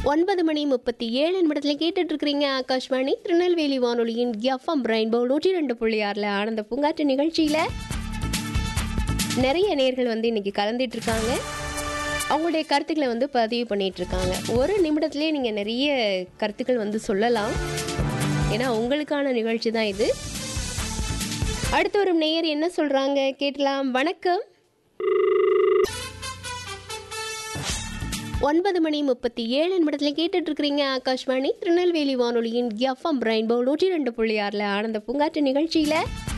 ஒன்பது மணி முப்பத்தி ஏழு நிமிடத்தில் கேட்டுட்டு இருக்கிறீங்க ஆகாஷ்வாணி திருநெல்வேலி வானொலியின் எஃப்எம் ரெயின்போ நூற்றி ரெண்டு புள்ளி ஆறில் ஆனந்த பூங்காற்று நிகழ்ச்சியில் நிறைய நேர்கள் வந்து இன்னைக்கு கலந்துட்டு இருக்காங்க அவங்களுடைய கருத்துக்களை வந்து பதிவு பண்ணிட்டு இருக்காங்க ஒரு நிமிடத்திலே நீங்கள் நிறைய கருத்துக்கள் வந்து சொல்லலாம் ஏன்னா உங்களுக்கான நிகழ்ச்சி தான் இது அடுத்து வரும் நேயர் என்ன சொல்றாங்க கேட்கலாம் வணக்கம் ஒன்பது மணி முப்பத்தி ஏழு நிமிடத்தில் கேட்டுட்டு இருக்கிறீங்க ஆகாஷ்வாணி திருநெல்வேலி வானொலியின் எஃப்எம் ரெயின்போ நூற்றி ரெண்டு புள்ளி ஆறில் ஆனந்த பூங்காற்று நிகழ்ச்சியில்